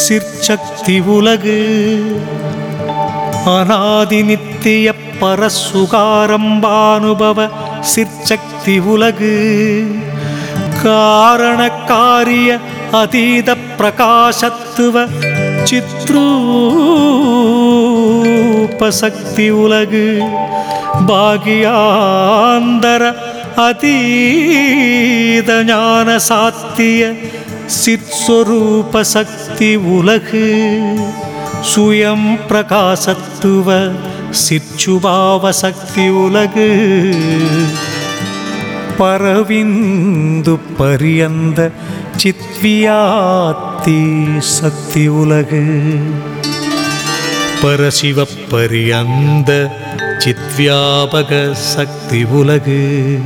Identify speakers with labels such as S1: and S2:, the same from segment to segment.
S1: சிற்சக்தி உலகு அநாதி நித்திய பரசுகாரம்பானுபவ சிற்சக்தி உலகு காரண காரிய அதீத பிரகாசத்துவ சித்ரூபசக்தி உலகு பாகியாந்தர அதீத ஞான சாத்திய சிற்ஸ்வரூப சக்தி உலகு சுயம் பிரகாசத்துவ சிற்சுபாவ சக்தி உலகு பரவிந்து பரியந்த சித்வியாத்தி சக்தி உலகு பரசிவ பரியந்த சித்வியாபக சக்தி உலகு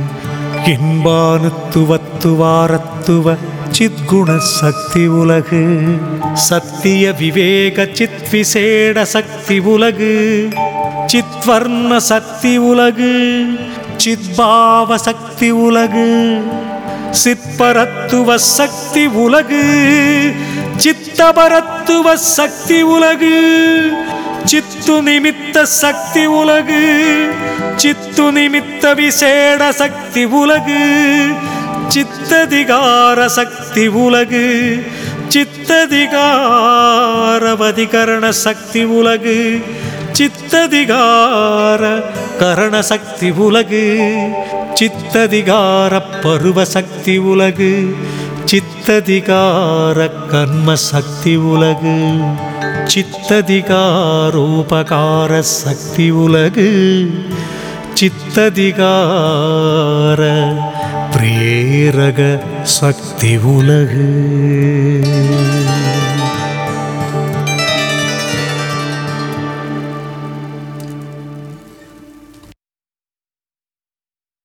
S1: இன்பானுத்துவத்துவாரத்துவ சித்குண சக்தி உலகு சத்திய விவேக சித் விசேட சக்தி உலகு சித்வர்ண சக்தி உலகு சித்பாவ சக்தி உலகு சிற்பரத்துவ சக்தி உலகு சித்தபரத்துவ சக்தி உலகு சித்து நிமித்த சக்தி உலகு சித்து நிமித்த விசேட சக்தி உலகு சித்ததிகார சக்தி உலகு சித்ததிகாரவதிகரண சக்தி உலகு சித்ததிகார கரண சக்தி உலகு சித்ததிகார பருவ சக்தி உலகு சித்ததிகார கர்ம சக்தி உலகு சித்ததிகாரோபகார சக்தி உலகு சித்ததிகார பிரேரக சக்தி உலகு